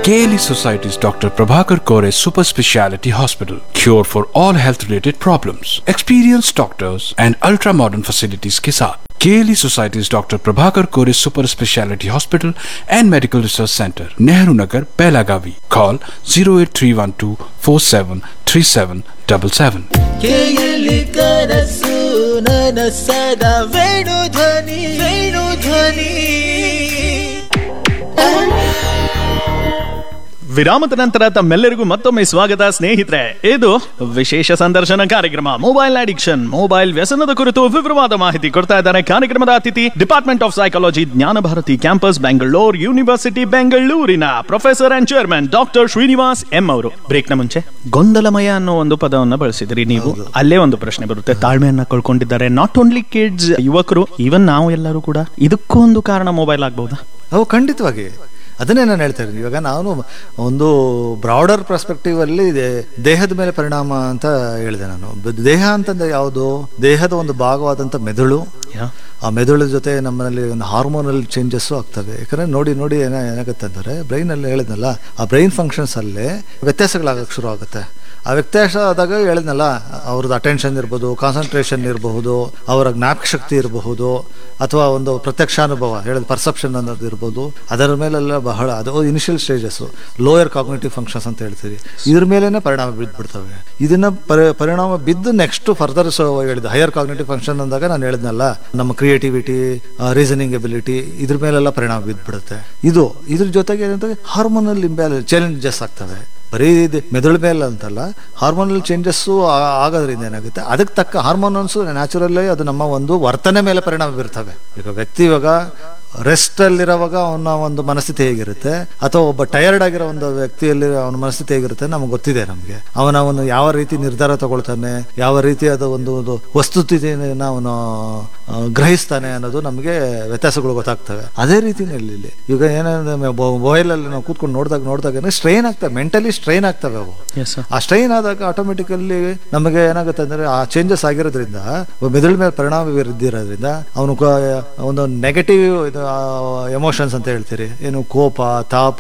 KLE Society's Dr. Prabhakar Kore Super Speciality Hospital. Cure for all health related problems. Experienced doctors and ultra modern facilities के साथ KLE Society's Dr. Prabhakar Kore Super Speciality Hospital and Medical Research Center, Nehru Nagar, Pelagavi. Call 08312 473777. ಕೇಯಲಿ ಕನಸು ನನಸದ ವೇಣು ಧ್ವನಿ ವೇಣು ಧ್ವನಿ ವಿರಾಮದ ನಂತರ ತಮ್ಮೆಲ್ಲರಿಗೂ ಮತ್ತೊಮ್ಮೆ ಸ್ವಾಗತ ಸ್ನೇಹಿತರೆ ಇದು ವಿಶೇಷ ಸಂದರ್ಶನ ಕಾರ್ಯಕ್ರಮ ಮೊಬೈಲ್ ಅಡಿಕ್ಷನ್ ಮೊಬೈಲ್ ವ್ಯಸನದ ಕುರಿತು ವಿವರವಾದ ಮಾಹಿತಿ ಕೊಡ್ತಾ ಇದ್ದಾರೆ ಕಾರ್ಯಕ್ರಮದ ಅತಿಥಿ department of psychology Jnana Bharathi campus Bengaluru university ಬೆಂಗಳೂರಿನ professor and chairman doctor Srinivas M ಅವರು ಬ್ರೇಕ್ ನ ಮುಂಚೆ ಗೊಂದಲಮಯ ಅನ್ನೋ ಒಂದು ಪದವನ್ನ ಬಳಸಿದ್ರಿ ನೀವು ಅಲ್ಲೇ ಒಂದು ಪ್ರಶ್ನೆ ಬರುತ್ತೆ ತಾಳ್ಮೆಯನ್ನ ಕಳ್ಕೊಂಡಿದ್ದಾರೆ ನಾಟ್ ಓನ್ಲಿ ಕಿಡ್ಸ್ ಯುವಕರು ಈವನ್ ನಾವು ಎಲ್ಲರೂ ಕೂಡ ಇದಕ್ಕೂ ಒಂದು ಕಾರಣ ಮೊಬೈಲ್ ಆಗ್ಬಹುದಾ ಅವು ಖಂಡಿತವಾಗಿ ಅದನ್ನೇ ನಾನು ಹೇಳ್ತಾ ಇದ್ದೀನಿ ಇವಾಗ ನಾನು ಒಂದು ಬ್ರಾಡರ್ ಪರ್ಸ್ಪೆಕ್ಟಿವ್ ಅಲ್ಲಿ ದೇ- ದೇಹದ ಮೇಲೆ ಪರಿಣಾಮ ಅಂತ ಹೇಳಿದೆ ನಾನು ಬ- ದೇಹ ಅಂತಂದ್ರೆ ಯಾವುದು ದೇಹದ ಒಂದು ಭಾಗವಾದಂಥ ಮೆದುಳು ಆ ಮೆದುಳು ಜೊತೆ ನಮ್ಮಲ್ಲಿ ಒಂದು ಹಾರ್ಮೋನಲ್ ಚೇಂಜಸ್ಸು ಆಗ್ತವೆ ಯಾಕಂದ್ರೆ ನೋಡಿ ನೋಡಿ ಏನ ಏನಾಗುತ್ತೆ ಅಂದರೆ ಬ್ರೈನಲ್ಲಿ ಹೇಳಿದ್ನಲ್ಲ ಆ ಬ್ರೈನ್ ಫಂಕ್ಷನ್ಸ್ ಅಲ್ಲೇ ವ್ಯತ್ಯಾಸಗಳಾಗಕ್ಕೆ ಶುರು ಆಗುತ್ತೆ ಆ ವ್ಯತ್ಯಾಸ ಆದಾಗ ಹೇಳಿದ್ನಲ್ಲ ಅವ್ರದ್ದು ಅಟೆನ್ಷನ್ ಇರ್ಬೋದು ಕಾನ್ಸಂಟ್ರೇಷನ್ ಇರಬಹುದು ಅವರ ಜ್ಞಾಪಕ ಶಕ್ತಿ ಇರಬಹುದು ಅಥವಾ ಒಂದು ಪ್ರತ್ಯಕ್ಷಾನುಭವ ಹೇಳಿದ ಪರ್ಸೆಪ್ಷನ್ ಅನ್ನೋದು ಇರ್ಬೋದು ಅದರ ಮೇಲೆಲ್ಲ ಬಹಳ ಅದು initial stages lower cognitive functions ಅಂತ ಹೇಳ್ತೀವಿ ಇದ್ರ ಮೇಲೇನೆ ಪರಿಣಾಮ ಬಿದ್ದುಬಿಡ್ತವೆ ಇದನ್ನ ಪರಿ ಪರಿಣಾಮ ಬಿದ್ದು ನೆಕ್ಸ್ಟ್ ಫರ್ದರ್ ಸೊ ಹೇಳಿದ ಹೈಯರ್ ಕಾಗ್ನೇಟಿವ್ ಫಂಕ್ಷನ್ ಅಂದಾಗ ನಾನು ಹೇಳಿದ್ನಲ್ಲ ನಮ್ಮ ಕ್ರಿಯೇಟಿವಿಟಿ ರೀಸನಿಂಗ್ ಎಬಿಲಿಟಿ ಇದ್ರ ಮೇಲೆಲ್ಲ ಪರಿಣಾಮ ಬಿದ್ದುಬಿಡುತ್ತೆ ಇದು ಇದ್ರ ಜೊತೆಗೆ ಏನಂದ್ರೆ ಹಾರ್ಮೋನಲ್ ಇಂಬ್ಯಾಲೆನ್ಸ್ ಚೇಂಜಸ್ ಆಗ್ತವೆ ಬರೀ ಇದು ಮೆದುಳು ಮೇಲೆ ಅಂತಲ್ಲ ಹಾರ್ಮೋನಲ್ ಚೇಂಜಸ್ಸು ಆಗೋದ್ರಿಂದ ಏನಾಗುತ್ತೆ ಅದಕ್ಕೆ ತಕ್ಕ ಹಾರ್ಮೋನಲ್ಸು ನ್ಯಾಚುರಲ್ಲೇ ಅದು ನಮ್ಮ ಒಂದು ವರ್ತನೆ ಮೇಲೆ ಪರಿಣಾಮ ಬೀರ್ತವೆ ಈಗ ವ್ಯಕ್ತಿ ಇವಾಗ ರೆಸ್ಟ್ ಅಲ್ಲಿರುವಾಗ ಅವನ ಒಂದು ಮನಸ್ಥಿತಿ ಹೇಗಿರುತ್ತೆ ಅಥವಾ ಒಬ್ಬ ಟಯರ್ಡ್ ಆಗಿರೋ ಒಂದು ವ್ಯಕ್ತಿಯಲ್ಲಿ ಅವನ ಮನಸ್ಥಿತಿ ಹೇಗಿರುತ್ತೆ ನಮ್ಗೆ ಗೊತ್ತಿದೆ ನಮಗೆ ಅವನ ಅವನು ಯಾವ ರೀತಿ ನಿರ್ಧಾರ ತಗೊಳ್ತಾನೆ ಯಾವ ರೀತಿಯಾದ ಒಂದು ಒಂದು ವಸ್ತುಸ್ಥಿತಿಯನ್ನು ಅವನು ಆ, ಗ್ರಹಿಸ್ತಾನೆ ಅನ್ನೋದು ನಮಗೆ ವ್ಯತ್ಯಾಸಗಳು ಗೊತ್ತಾಗ್ತವೆ ಅದೇ ರೀತಿನಲ್ಲಿ ಇಲ್ಲಿ ಈಗ ಏನಂದ್ರೆ ಮೊಬೈಲಲ್ಲಿ ನಾವು ಕೂತ್ಕೊಂಡು ನೋಡಿದಾಗ ನೋಡಿದಾಗ ಸ್ಟ್ರೈನ್ ಆಗ್ತವೆ ಮೆಂಟಲಿ ಸ್ಟ್ರೈನ್ ಆಗ್ತವೆ ಅವು ಎಸ್ ಆ ಸ್ಟ್ರೈನ್ ಆದಾಗ ಆಟೋಮೆಟಿಕಲ್ಲಿ ನಮಗೆ ಏನಾಗುತ್ತೆ ಅಂದ್ರೆ ಆ ಚೇಂಜಸ್ ಆಗಿರೋದ್ರಿಂದ ಮೆದುಳ ಮೇಲೆ ಪರಿಣಾಮ ಬೀರಿದ್ದಿರೋದ್ರಿಂದ ಅವನು ಒಂದು ನೆಗೆಟಿವ್ ಎಮೋಷನ್ಸ್ ಅಂತ ಹೇಳ್ತೀರಿ ಏನು ಕೋಪ ತಾಪ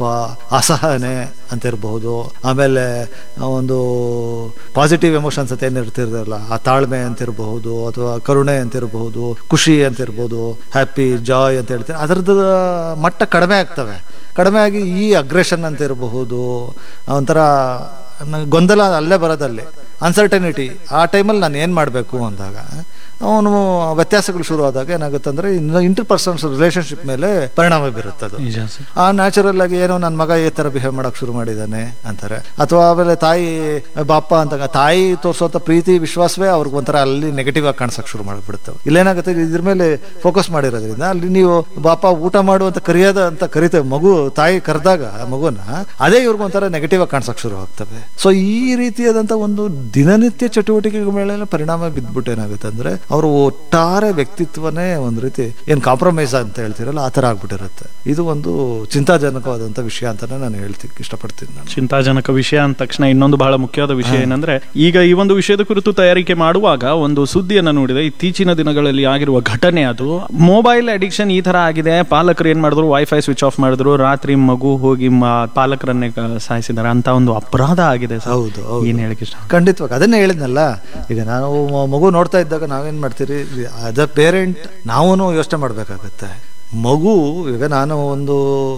ಅಸಹನೆ ಅಂತ ಇರಬಹುದು ಆಮೇಲೆ ಆ ಒಂದು ಪಾಸಿಟಿವ್ ಎಮೋಷನ್ಸ್ ಅಂತ ಏನು ಇರ್ತಿರಲ್ಲ ಆ ತಾಳ್ಮೆ ಅಂತ ಇರಬಹುದು ಅಥವಾ ಕರುಣೆ ಅಂತ ಇರಬಹುದು ಖುಷಿ ಅಂತ ಇರ್ಬೋದು ಹ್ಯಾಪಿ ಜಾಯ್ ಅಂತ ಹೇಳ್ತೀರಿ ಅದರದ್ದು ಮಟ್ಟ ಕಡಿಮೆ ಆಗ್ತವೆ ಕಡಿಮೆ ಆಗಿ ಈ ಅಗ್ರೆಷನ್ ಅಂತ ಇರಬಹುದು ಒಂಥರ ನಂಗೆ ಗೊಂದಲ ಅಲ್ಲೇ ಬರೋದಲ್ಲಿ ಅನ್ಸರ್ಟನಿಟಿ ಆ ಟೈಮಲ್ಲಿ ನಾನು ಏನು ಮಾಡಬೇಕು ಅಂದಾಗ ಅವನು ವ್ಯತ್ಯಾಸಗಳು ಶುರು ಆದಾಗ ಏನಾಗುತ್ತೆ ಅಂದರೆ ಇಂಟರ್ ಪರ್ಸನ್ಸ್ ರಿಲೇಶನ್ಶಿಪ್ ಮೇಲೆ ಪರಿಣಾಮ ಬೀರುತ್ತೆ ಅದು ನಿಜ ಸರ್ ಆ ನ್ಯಾಚುರಲ್ ಆಗಿ ಏನೋ ನನ್ನ ಮಗ ಈ ಥರ ಬಿಹೇವ್ ಮಾಡಕ್ಕೆ ಶುರು ಮಾಡಿದ್ದಾನೆ ಅಂತಾರೆ ಅಥವಾ ಆಮೇಲೆ ತಾಯಿ ಬಾಪ ಅಂತ ತಾಯಿ ತೋರಿಸೋಂಥ ಪ್ರೀತಿ ವಿಶ್ವಾಸವೇ ಅವ್ರಿಗೆ ಒಂಥರ ಅಲ್ಲಿ ನೆಗೆಟಿವ್ ಆಗಿ ಕಾಣಿಸಕ್ಕೆ ಶುರು ಮಾಡಿಬಿಡುತ್ತವೆ ಇಲ್ಲೇನಾಗುತ್ತೆ ಇದ್ರ ಮೇಲೆ ಫೋಕಸ್ ಮಾಡಿರೋದ್ರಿಂದ ಅಲ್ಲಿ ನೀವು ಬಾಪ ಊಟ ಮಾಡು ಅಂತ ಕರೆಯೋದ ಅಂತ ಕರಿತೇವೆ ಮಗು ತಾಯಿ ಕರೆದಾಗ ಮಗುನ ಅದೇ ಇವ್ರಿಗೆ ಒಂಥರ ನೆಗೆಟಿವ್ ಆಗಿ ಕಾಣಿಸಕ್ಕೆ ಶುರು ಆಗ್ತವೆ ಸೊ ಈ ರೀತಿಯಾದಂಥ ಒಂದು ದಿನನಿತ್ಯ ಚಟುವಟಿಕೆಗಳ ಮೇಲೆ ಪರಿಣಾಮ ಬಿದ್ದ್ಬಿಟ್ಟು ಏನಾಗುತ್ತೆ ಅಂದ್ರೆ ಅವರು ಒಟ್ಟಾರೆ ವ್ಯಕ್ತಿತ್ವನೇ ಒಂದು ರೀತಿ ಏನ್ ಕಾಂಪ್ರಮೈಸ್ ಅಂತ ಹೇಳ್ತೀರಲ್ಲ ಆ ಥರ ಆಗ್ಬಿಟ್ಟಿರುತ್ತೆ ಇದು ಒಂದು ಚಿಂತಾಜನಕವಾದಂಥ ವಿಷಯ ಅಂತಾನೆ ನಾನು ಹೇಳ್ತಿಕ್ಕೆ ಇಷ್ಟಪಡ್ತೀನಿ ನಾನು ಚಿಂತಾಜನಕ ವಿಷಯ ಅಂದ ತಕ್ಷಣ ಇನ್ನೊಂದು ಬಹಳ ಮುಖ್ಯವಾದ ವಿಷಯ ಏನಂದ್ರೆ ಈಗ ಈ ಒಂದು ವಿಷಯದ ಕುರಿತು ತಯಾರಿಕೆ ಮಾಡುವಾಗ ಒಂದು ಸುದ್ದಿಯನ್ನ ನೋಡಿದೆ ಇತ್ತೀಚಿನ ದಿನಗಳಲ್ಲಿ ಆಗಿರುವ ಘಟನೆ ಅದು ಮೊಬೈಲ್ ಅಡಿಕ್ಷನ್ ಈ ತರ ಆಗಿದೆ ಪಾಲಕರು ಏನ್ ಮಾಡಿದ್ರು ವೈಫೈ ಸ್ವಿಚ್ ಆಫ್ ಮಾಡಿದ್ರು ರಾತ್ರಿ ಮಗು ಹೋಗಿ ಮ- ಪಾಲಕರನ್ನೇ ಕ- ಸಾಯಿಸಿದ್ದಾರೆ ಅಂತ ಒಂದು ಅಪರಾಧ ಆಗಿದೆ ಸರ್. ಹೌದು, ಹೌದು. ಏನ್ ಹೇಳಕ್ ಇಷ್ಟ ಖಂಡಿತವಾಗಿ ಅದನ್ನೇ ಹೇಳಿದ್ನಲ್ಲ ಈಗ ನಾವು ಮ- ಮಗು ನೋಡ್ತಾ ಇದ್ದಾಗ ನಾವೇನ್ ಮಾಡ್ತೀರಿ ಆಸ್ ಅ ಪೇರೆಂಟ್ ನಾವೂ ಯೋಚನೆ ಮಾಡಬೇಕಾಗತ್ತೆ ಮಗು ಈಗ ನಾನು ಒಂದು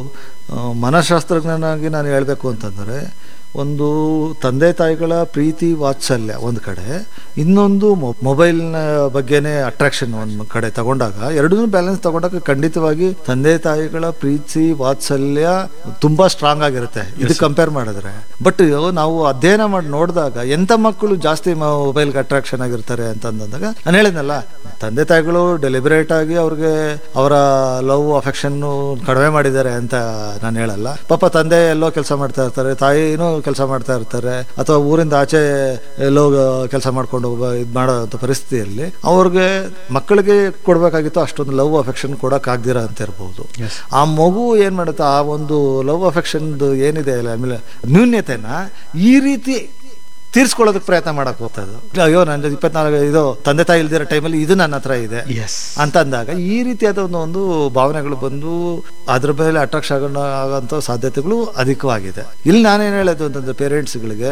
ಆ, ಮನಃಶಾಸ್ತ್ರಜ್ಞನಾಗಿ ನಾನು ಹೇಳಬೇಕು ಅಂತಂದರೆ ಒಂದು ತಂದೆ ತಾಯಿಗಳ ಪ್ರೀತಿ ವಾತ್ಸಲ್ಯ ಒಂದು ಕಡೆ ಇನ್ನೊಂದು ಮೊ- ಮೊಬೈಲ್ನ ಬಗ್ಗೆನೇ ಅಟ್ರಾಕ್ಷನ್ ಒಂದು ಕಡೆ ತಗೊಂಡಾಗ ಎರಡೂ ಬ್ಯಾಲೆನ್ಸ್ ತಗೊಂಡಾಗ ಖಂಡಿತವಾಗಿ ತಂದೆ ತಾಯಿಗಳ ಪ್ರೀತಿ ವಾತ್ಸಲ್ಯ ತುಂಬಾ ಸ್ಟ್ರಾಂಗ್ ಆಗಿರುತ್ತೆ ಇದು ಕಂಪೇರ್ ಮಾಡಿದ್ರೆ ಬಟ್ ನಾವು ಅಧ್ಯಯನ ಮಾಡಿ ನೋಡಿದಾಗ ಎಂಥ ಮಕ್ಕಳು ಜಾಸ್ತಿ ಮೊಬೈಲ್ಗೆ ಅಟ್ರಾಕ್ಷನ್ ಆಗಿರ್ತಾರೆ ಅಂತ ಅಂದಾಗ ನಾನು ಹೇಳಿದ್ನಲ್ಲ ತಂದೆ ತಾಯಿಗಳು ಡೆಲಿಬರೇಟ್ ಆಗಿ ಅವ್ರಿಗೆ ಅವರ ಲವ್ ಅಫೆಕ್ಷನ್ ಕಡಿಮೆ ಮಾಡಿದ್ದಾರೆ ಅಂತ ನಾನು ಹೇಳಲ್ಲ ಪಾಪ ತಂದೆ ಎಲ್ಲೋ ಕೆಲಸ ಮಾಡ್ತಾ ಇರ್ತಾರೆ ತಾಯಿನೂ ಕೆಲಸ ಮಾಡ್ತಾ ಇರ್ತಾರೆ ಅಥವಾ ಊರಿಂದ ಆಚೆ ಎಲ್ಲೋ ಕೆಲಸ ಮಾಡ್ಕೊಂಡು ಇದು ಮಾಡೋ ಪರಿಸ್ಥಿತಿಯಲ್ಲಿ ಅವ್ರಿಗೆ ಮಕ್ಕಳಿಗೆ ಕೊಡ್ಬೇಕಾಗಿತ್ತು ಅಷ್ಟೊಂದು ಲವ್ ಅಫೆಕ್ಷನ್ ಕೊಡಕ್ ಆಗ್ದಿರ ಅಂತ ಇರ್ಬೋದು ಆ ಮಗು ಏನ್ ಮಾಡುತ್ತೆ ಆ ಒಂದು ಲವ್ ಅಫೆಕ್ಷನ್ ಏನಿದೆ ಅಲ್ಲ ಆಮೇಲೆ ನ್ಯೂನ್ಯತೆನ ಈ ರೀತಿ ತೀರ್ಸ್ಕೊಳ್ಳೋದಕ್ಕೆ ಪ್ರಯತ್ನ ಮಾಡಕ್ ಹೋಗ್ತದೆ ಅಯ್ಯೋ ನನ್ನ ಇಪ್ಪತ್ನಾಲ್ಕು ಇದು ತಂದೆ ತಾಯಿ ಇಲ್ದಿರೋ ಟೈಮಲ್ಲಿ ಇದು ನನ್ನ ಹತ್ರ ಇದೆ ಎಸ್ ಅಂತ ಅಂದಾಗ ಈ ರೀತಿಯಾದ ಒಂದು ಒಂದು ಭಾವನೆಗಳು ಬಂದು ಅದ್ರ ಮೇಲೆ ಅಟ್ರಾಕ್ಷನ್ ಆಗೋಂಥ ಸಾಧ್ಯತೆಗಳು ಅಧಿಕವಾಗಿದೆ ಇಲ್ಲಿ ನಾನೇನು ಹೇಳೋದು ಅಂತಂದ್ರೆ ಪೇರೆಂಟ್ಸ್ಗಳಿಗೆ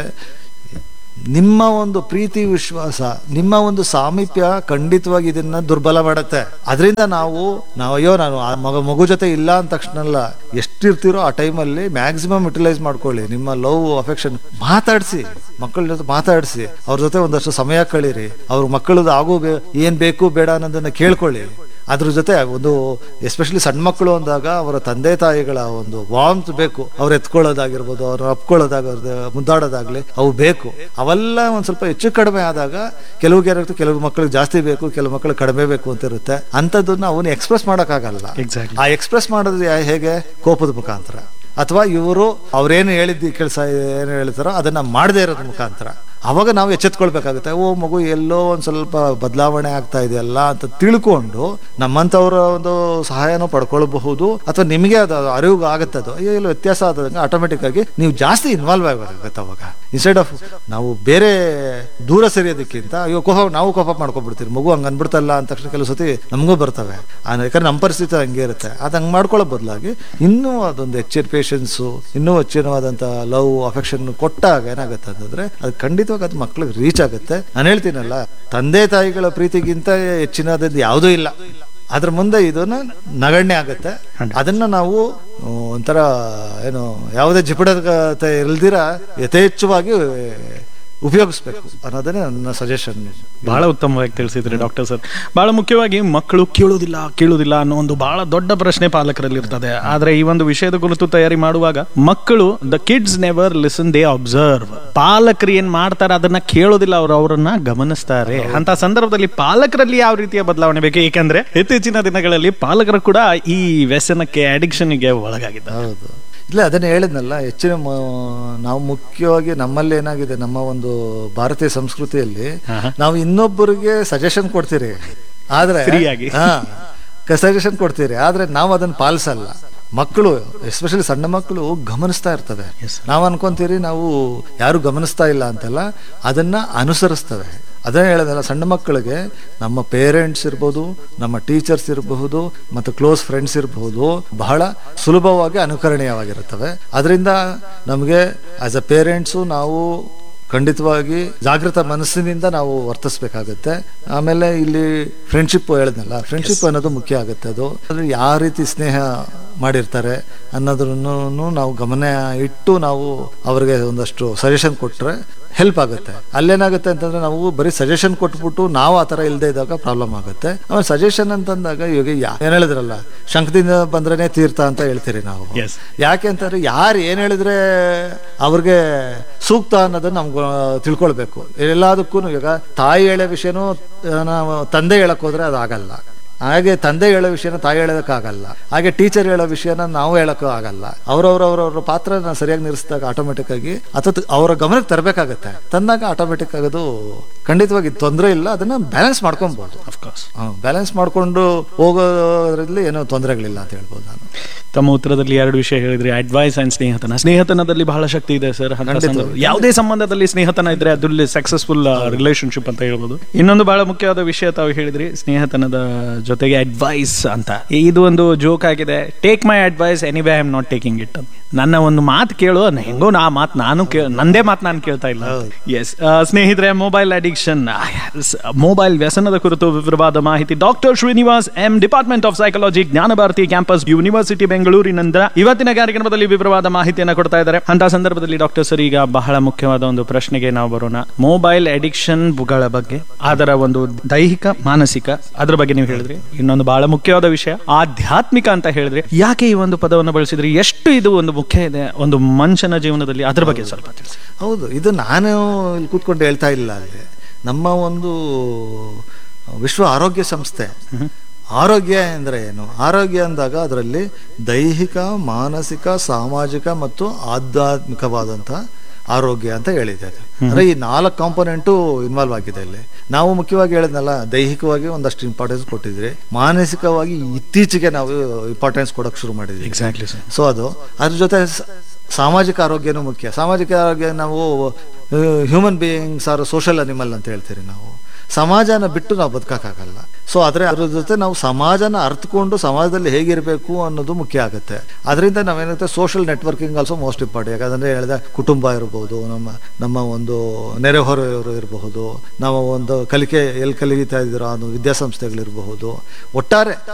ನಿಮ್ಮ ಒಂದು ಪ್ರೀತಿ ವಿಶ್ವಾಸ ನಿಮ್ಮ ಒಂದು ಸಾಮೀಪ್ಯ ಖಂಡಿತವಾಗಿ ಇದನ್ನ ದುರ್ಬಲ ಮಾಡುತ್ತೆ ಅದರಿಂದ ನಾವು ನಾವು ಅಯ್ಯೋ ನಾನು ಆ ಮಗ ಮಗು ಜೊತೆ ಇಲ್ಲ ಅಂದ ತಕ್ಷಣ ಅಲ್ಲ ಎಷ್ಟಿರ್ತೀರೋ ಆ ಟೈಮಲ್ಲಿ ಮ್ಯಾಕ್ಸಿಮಮ್ ಯುಟಿಲೈಸ್ ಮಾಡ್ಕೊಳ್ಳಿ ನಿಮ್ಮ ಲವ್ ಅಫೆಕ್ಷನ್ ಮಾತಾಡಿಸಿ ಮಕ್ಕಳ ಜೊತೆ ಮಾತಾಡಿಸಿ ಅವ್ರ ಜೊತೆ ಒಂದಷ್ಟು ಸಮಯ ಕಳೀರಿ ಅವ್ರ ಮಕ್ಕಳದ್ದು ಆಗು ಬೇ- ಏನ್ ಬೇಕು ಬೇಡ ಅನ್ನೋದನ್ನ ಕೇಳ್ಕೊಳ್ಳಿ ಅದ್ರ ಜೊತೆ ಒಂದು ಎಸ್ಪೆಷಲಿ ಸಣ್ಣ ಮಕ್ಕಳು ಅಂದಾಗ ಅವರ ತಂದೆ ತಾಯಿಗಳ ಒಂದು ವಾಮ್ತ್ ಬೇಕು ಅವ್ರು ಎತ್ಕೊಳ್ಳೋದಾಗಿರ್ಬೋದು ಅವ್ರು ಅಪ್ಕೊಳ್ಳೋದಾಗ ಅವ್ರದ್ದು ಮುದ್ದಾಡೋದಾಗ್ಲಿ ಅವು ಬೇಕು ಅವೆಲ್ಲ ಒಂದ್ ಸ್ವಲ್ಪ ಹೆಚ್ಚು ಕಡಿಮೆ ಆದಾಗ ಕೆಲವು ಏನಾಗುತ್ತೆ ಕೆಲವು ಮಕ್ಕಳಿಗೆ ಜಾಸ್ತಿ ಬೇಕು ಕೆಲವು ಮಕ್ಕಳಿಗೆ ಕಡಿಮೆ ಬೇಕು ಅಂತ ಇರುತ್ತೆ ಅಂಥದ್ದನ್ನ ಅವನು ಎಕ್ಸ್ಪ್ರೆಸ್ ಮಾಡೋಕ್ಕಾಗಲ್ಲ Exactly. ಆ ಎಕ್ಸ್ಪ್ರೆಸ್ ಮಾಡೋದು ಯಾ- ಹೇಗೆ ಕೋಪದ ಮುಖಾಂತರ ಅಥವಾ ಇವರು ಅವ್ರೇನು ಹೇಳಿದ್ದು ಕೆಲಸ ಏನು ಹೇಳ್ತಾರೋ ಅದನ್ನ ಮಾಡದೇ ಇರೋದ್ರ ಮುಖಾಂತರ ಅವಾಗ ನಾವು ಎಚ್ಚೆತ್ಕೊಳ್ಬೇಕಾಗುತ್ತೆ ಓ ಮಗು ಎಲ್ಲೋ ಒಂದು ಸ್ವಲ್ಪ ಬದಲಾವಣೆ ಆಗ್ತಾ ಇದೆಯಲ್ಲ ಅಂತ ತಿಳ್ಕೊಂಡು ನಮ್ಮಂಥವ್ರ ಒಂದು ಸಹಾಯನೂ ಪಡ್ಕೊಳ್ಬಹುದು ಅಥವಾ ನಿಮಗೆ ಅದು ಅರಿವು ಆಗುತ್ತೆ ಅದು ಅಯ್ಯೋ ಎಲ್ಲೋ ವ್ಯತ್ಯಾಸ ಆದಂಗೆ ಆಟೋಮೆಟಿಕ್ ಆಗಿ ನೀವು ಜಾಸ್ತಿ ಇನ್ವಾಲ್ವ್ ಆಗಬೇಕಾಗುತ್ತೆ ಅವಾಗ ಇನ್ಸ್ಟೆಡ್ ಆಫ್ ನಾವು ಬೇರೆ ದೂರ ಸರಿಯೋದಕ್ಕಿಂತ ಅಯ್ಯೋ ಕೋಪ ನಾವು ಕೋಪ ಮಾಡ್ಕೊಬಿಡ್ತೀವಿ ಮಗು ಹಂಗೆ ಅನ್ಬಿಡ್ತಲ್ಲ ಅಂತ ತಕ್ಷಣ ಕೆಲವು ಸತಿ ನಮಗೂ ಬರ್ತವೆ ಆ, ಯಾಕಂದ್ರೆ ನಮ್ಮ ಪರಿಸ್ಥಿತಿ ಹಂಗೆ ಇರುತ್ತೆ ಅದು ಹಂಗೆ ಮಾಡ್ಕೊಳ್ಳೋ ಬದಲಾಗಿ ಇನ್ನೂ ಅದೊಂದು ಹೆಚ್ಚಿನ ಪೇಷನ್ಸು ಇನ್ನೂ ಹೆಚ್ಚಿನವಾದಂಥ ಲವ್ ಅಫೆಕ್ಷನ್ ಕೊಟ್ಟಾಗ ಏನಾಗುತ್ತೆ ಅಂತಂದ್ರೆ ಅದು ಖಂಡಿತವಾಗಿ ಅದು ಮಕ್ಳಿಗೆ ರೀಚ್ ಆಗುತ್ತೆ ನಾನು ಹೇಳ್ತೀನಲ್ಲ ತಂದೆ ತಾಯಿಗಳ ಪ್ರೀತಿಗಿಂತ ಹೆಚ್ಚಿನದ್ದು ಯಾವುದೂ ಇಲ್ಲ ಅದ್ರ ಮುಂದೆ ಇದನ್ನ ನಗಣ್ಯ ಆಗುತ್ತೆ ಅದನ್ನ ನಾವು ಆ, ಒಂಥರ ಏನು ಯಾವುದೇ ಜಿಪುಡತೆ ಇಲ್ದಿರ ಯಥೇಚ್ಛವಾಗಿ ಉಪಯೋಗಿಸ್ಬೇಕು ಅನ್ನೋದನ್ನೇ ನನ್ನ ಸಜೆಷನ್ ಬಹಳ ಉತ್ತಮವಾಗಿ ತಿಳಿಸಿದ್ರಿ ಡಾಕ್ಟರ್ ಸರ್ ಬಹಳ ಮುಖ್ಯವಾಗಿ ಮಕ್ಕಳು ಕೇಳುವುದಿಲ್ಲ ಕೇಳುವುದಿಲ್ಲ ಅನ್ನೋ ಒಂದು ಬಹಳ ದೊಡ್ಡ ಪ್ರಶ್ನೆ ಪಾಲಕರಲ್ಲಿ ಇರ್ತದೆ ಆದ್ರೆ ಈ ಒಂದು ವಿಷಯದ ಕುರಿತು ತಯಾರಿ ಮಾಡುವಾಗ ಮಕ್ಕಳು the kids never listen they observe ಪಾಲಕರು ಏನ್ ಮಾಡ್ತಾರೆ ಅದನ್ನ ಕೇಳೋದಿಲ್ಲ ಅವರು ಅವರನ್ನ ಗಮನಿಸ್ತಾರೆ ಅಂತ ಸಂದರ್ಭದಲ್ಲಿ ಪಾಲಕರಲ್ಲಿ ಯಾವ ರೀತಿಯ ಬದಲಾವಣೆ ಬೇಕು ಏಕೆಂದ್ರೆ ಇತ್ತೀಚಿನ ದಿನಗಳಲ್ಲಿ ಪಾಲಕರು ಕೂಡ ಈ ವ್ಯಸನಕ್ಕೆ ಅಡಿಕ್ಷನ್ಗೆ ಒಳಗಾಗಿದ್ದಾರೆ ಹೌದು ಇಲ್ಲ ಅದನ್ನ ಹೇಳಿದ್ನಲ್ಲ ಹೆಚ್ಚಿನ ಮ- ನಾವು ಮುಖ್ಯವಾಗಿ ನಮ್ಮಲ್ಲಿ ಏನಾಗಿದೆ ನಮ್ಮ ಒಂದು ಭಾರತೀಯ ಸಂಸ್ಕೃತಿಯಲ್ಲಿ ನಾವು ಇನ್ನೊಬ್ಬರಿಗೆ ಸಜೆಷನ್ ಕೊಡ್ತೀರಿ ಆದ್ರೆ Free ಆಗಿ. ಸಜೆಷನ್ ಕೊಡ್ತೀರಿ ಆದ್ರೆ ನಾವು ಅದನ್ನ ಪಾಲಿಸಲ್ಲ ಮಕ್ಕಳು ಎಸ್ಪೆಷಲಿ ಸಣ್ಣ ಮಕ್ಕಳು ಗಮನಿಸ್ತಾ ಇರ್ತವೆ ನಾವು ಅನ್ಕೊಂತೀರಿ ನಾವು ಯಾರು ಗಮನಿಸ್ತಾ ಇಲ್ಲ ಅಂತಲ್ಲ ಅದನ್ನ ಅನುಸರಿಸ್ತವೆ ಅದೇ ಹೇಳೋದಲ್ಲ ಸಣ್ಣ ಮಕ್ಕಳಿಗೆ ನಮ್ಮ ಪೇರೆಂಟ್ಸ್ ಇರ್ಬೋದು ನಮ್ಮ ಟೀಚರ್ಸ್ ಇರಬಹುದು ಮತ್ತು ಕ್ಲೋಸ್ ಫ್ರೆಂಡ್ಸ್ ಇರಬಹುದು ಬಹಳ ಸುಲಭವಾಗಿ ಅನುಕರಣೀಯವಾಗಿರುತ್ತವೆ ಅದರಿಂದ ನಮಗೆ ಆಸ್ ಅ ಪೇರೆಂಟ್ಸು ನಾವು ಖಂಡಿತವಾಗಿ ಜಾಗೃತ ಮನಸ್ಸಿನಿಂದ ನಾವು ವರ್ತಿಸ್ಬೇಕಾಗತ್ತೆ ಆಮೇಲೆ ಇಲ್ಲಿ ಫ್ರೆಂಡ್ಶಿಪ್ ಹೇಳಿದ್ನಲ್ಲ ಫ್ರೆಂಡ್ಶಿಪ್ ಅನ್ನೋದು ಮುಖ್ಯ ಆಗುತ್ತೆ ಅದು ಅಂದ್ರೆ ಯಾವ ರೀತಿ ಸ್ನೇಹ ಮಾಡಿರ್ತಾರೆ ಅನ್ನೋದನ್ನು ನಾವು ಗಮನ ಇಟ್ಟು ನಾವು ಅವ್ರಿಗೆ ಒಂದಷ್ಟು ಸಜೆಷನ್ ಕೊಟ್ರೆ ಹೆಲ್ಪ್ ಆಗುತ್ತೆ ಅಲ್ಲೇನಾಗುತ್ತೆ ಅಂತಂದ್ರೆ ನಾವು ಬರೀ ಸಜೆಷನ್ ಕೊಟ್ಬಿಟ್ಟು ನಾವು ಆ ಥರ ಇಲ್ಲದೆ ಇದ್ದಾಗ ಪ್ರಾಬ್ಲಮ್ ಆಗುತ್ತೆ ಆಮೇಲೆ ಸಜೆಷನ್ ಅಂತಂದಾಗ ಇವಾಗ ಯಾ- ಏನ್ ಹೇಳಿದ್ರಲ್ಲ ಶಂಖದಿಂದ ಬಂದ್ರೇನೆ ತೀರ್ಥ ಅಂತ ಹೇಳ್ತೀರಿ ನಾವು Yes. ಯಾಕೆ ಅಂತಂದ್ರೆ ಯಾರು ಏನ್ ಹೇಳಿದ್ರೆ ಅವ್ರಿಗೆ ಸೂಕ್ತ ಅನ್ನೋದನ್ನ ನಮ್ಗೆ ತಿಳ್ಕೊಳ್ಬೇಕು ಎಲ್ಲದಕ್ಕೂ ಈಗ ತಾಯಿ ಹೇಳೋ ವಿಷಯನೂ ಆ, ನಾವು ತಂದೆ ಹೇಳಕ್ ಹೋದ್ರೆ ಅದು ಆಗಲ್ಲ ಹಾಗೆ ತಂದೆ ಹೇಳೋ ವಿಷಯನ ತಾಯಿ ಹೇಳೋದಕ್ಕಾಗಲ್ಲ ಹಾಗೆ ಟೀಚರ್ ಹೇಳೋ ವಿಷಯನ ನಾವು ಹೇಳಕ್ಕೂ ಆಗಲ್ಲ ಅವ್ರವ್ರವ್ರವ್ರ ಪಾತ್ರನ ಸರಿಯಾಗಿ ನಿಲ್ಲಿಸಿದಾಗ ಆಟೋಮೆಟಿಕ್ ಆಗಿ ಅಥವಾ ಅವರ ಗಮನಕ್ಕೆ ತರಬೇಕಾಗತ್ತೆ ತಂದಾಗ ಆಟೋಮೆಟಿಕ್ ಆಗೋದು ಖಂಡಿತವಾಗಿ ತೊಂದರೆ ಇಲ್ಲ ಅದನ್ನ ಬ್ಯಾಲೆನ್ಸ್ ಮಾಡ್ಕೊಬಹುದು ಅಫ್ಕೋರ್ಸ್ ಬ್ಯಾಲೆನ್ಸ್ ಮಾಡ್ಕೊಂಡು ಹೋಗೋದ್ರಲ್ಲಿ ಏನೋ ತೊಂದರೆಗಳಿಲ್ಲ ಅಂತ ಹೇಳ್ಬೋದು ನಾನು ತಮ್ಮ ಉತ್ತರದಲ್ಲಿ ಎರಡು ವಿಷಯ ಹೇಳಿದ್ರಿ ಅಡ್ವೈಸ್ ಅಂಡ್ ಸ್ನೇಹತನ ಸ್ನೇಹತನದಲ್ಲಿ ಬಹಳ ಶಕ್ತಿ ಇದೆ ಸರ್ ಯಾವುದೇ ಸಂಬಂಧದಲ್ಲಿ ಸ್ನೇಹತನ ಇದ್ರೆ ಅದ್ರಲ್ಲಿ ಸಕ್ಸಸ್ಫುಲ್ ರಿಲೇಶನ್ಶಿಪ್ ಅಂತ ಹೇಳ್ಬೋದು ಇನ್ನೊಂದು ಬಹಳ ಮುಖ್ಯವಾದ ವಿಷಯ ತಾವು ಹೇಳಿದ್ರಿ ಸ್ನೇಹತನದ ಜೊತೆಗೆ ಅಡ್ವೈಸ್ ಅಂತ ಇದು ಒಂದು ಜೋಕ್ ಆಗಿದೆ take my advice anyway I am not taking it ನನ್ನ ಒಂದು ಮಾತು ಕೇಳು ನ- ಹೆಂಗೋ ನಾ ಮಾತು ನಾನು ಕೇ- ನಂದೇ ಮಾತು ನಾನು ಕೇಳ್ತಾ ಇಲ್ಲ ಎಸ್ ಸ್ನೇಹಿತರೆ ಮೊಬೈಲ್ ಅಡಿಕ್ಷನ್ ಮೊಬೈಲ್ ವ್ಯಸನದ ಕುರಿತು ವಿವರವಾದ ಮಾಹಿತಿ doctor Srinivas M department of psychology Jnana Bharathi campus university ಬೆಂಗಳೂರಿನಿಂದ ಇವತ್ತಿನ ಕಾರ್ಯಕ್ರಮದಲ್ಲಿ ವಿವರವಾದ ಮಾಹಿತಿಯನ್ನು ಕೊಡ್ತಾ ಇದ್ದಾರೆ ಅಂತ ಸಂದರ್ಭದಲ್ಲಿ ಡಾಕ್ಟರ್ ಸರ್ ಈಗ ಬಹಳ ಮುಖ್ಯವಾದ ಒಂದು ಪ್ರಶ್ನೆಗೆ ನಾವು ಬರೋಣ ಮೊಬೈಲ್ ಅಡಿಕ್ಷನ್ ಗಳ ಬಗ್ಗೆ ಅದರ ಒಂದು ದೈಹಿಕ ಮಾನಸಿಕ ಅದ್ರ ಬಗ್ಗೆ ನೀವು ಹೇಳಿದ್ರಿ ಇನ್ನೊಂದು ಬಹಳ ಮುಖ್ಯವಾದ ವಿಷಯ ಆಧ್ಯಾತ್ಮಿಕ ಅಂತ ಹೇಳಿದ್ರಿ ಯಾಕೆ ಈ ಒಂದು ಪದವನ್ನು ಬಳಸಿದ್ರಿ ಎಷ್ಟು ಇದು ಒಂದು ಮುಖ್ಯ ಇದೆ ಒಂದು ಮನುಷ್ಯನ ಜೀವನದಲ್ಲಿ ಅದ್ರ ಬಗ್ಗೆ ಸ್ವಲ್ಪ ತಿಳಿಸಿ ಹೌದು ಇದು ನಾನು ಇಲ್ಲಿ ಕೂತ್ಕೊಂಡು ಹೇಳ್ತಾ ಇಲ್ಲ ಅಲ್ಲಿ ನಮ್ಮ ಒಂದು ವಿಶ್ವ ಆರೋಗ್ಯ ಸಂಸ್ಥೆ ಆರೋಗ್ಯ ಅಂದರೆ ಏನು ಆರೋಗ್ಯ ಅಂದಾಗ ಅದರಲ್ಲಿ ದೈಹಿಕ ಮಾನಸಿಕ ಸಾಮಾಜಿಕ ಮತ್ತು ಆಧ್ಯಾತ್ಮಿಕವಾದಂಥ ಆರೋಗ್ಯ ಅಂತ ಹೇಳಿದೆ ಅದು. ಅಂದ್ರೆ ಈ ನಾಲ್ಕು ಕಾಂಪೊನೆಂಟು ಇನ್ವಾಲ್ವ್ ಆಗಿದೆ ಇಲ್ಲಿ ನಾವು ಮುಖ್ಯವಾಗಿ ಹೇಳಿದ್ನಲ್ಲ ದೈಹಿಕವಾಗಿ ಒಂದಷ್ಟು ಇಂಪಾರ್ಟೆನ್ಸ್ ಕೊಟ್ಟಿದ್ರಿ ಮಾನಸಿಕವಾಗಿ ಇತ್ತೀಚೆಗೆ ನಾವು ಇಂಪಾರ್ಟೆನ್ಸ್ ಕೊಡೋಕೆ ಶುರು ಮಾಡಿದ್ವಿ ಎಕ್ಸಾಕ್ಟ್ಲಿ ಸರ್ ಸೊ ಅದು ಅದ್ರ ಜೊತೆ ಸ- ಸಾಮಾಜಿಕ ಆರೋಗ್ಯನೂ ಮುಖ್ಯ ಸಾಮಾಜಿಕ ಆರೋಗ್ಯ ನಾವು human beings are social animal ಅಂತ ಹೇಳ್ತೀರಿ ನಾವು ಸಮಾಜನ ಬಿಟ್ಟು ನಾವು ಬದುಕಕ್ಕಾಗಲ್ಲ ಸೊ ಆದರೆ ಅದ್ರ ಜೊತೆ ನಾವು ಸಮಾಜನ ಅರ್ಥಕೊಂಡು ಸಮಾಜದಲ್ಲಿ ಹೇಗಿರಬೇಕು ಅನ್ನೋದು ಮುಖ್ಯ ಆಗುತ್ತೆ ಅದರಿಂದ ನಾವೇನಾಗುತ್ತೆ social networking also most important ಯಾಕಂದರೆ ಹೇಳಿದ ಕುಟುಂಬ ಇರ್ಬೋದು ನಮ್ಮ ನಮ್ಮ ಒಂದು ನೆರೆಹೊರೆಯವರು ಇರಬಹುದು ನಾವು ಒಂದು ಕಲಿಕೆ ಎಲ್ಲಿ ಕಲಿತಾ ಇದ್ದೀರೋ ಅದು ವಿದ್ಯಾಸಂಸ್ಥೆಗಳಿರಬಹುದು ಒಟ್ಟಾರೆ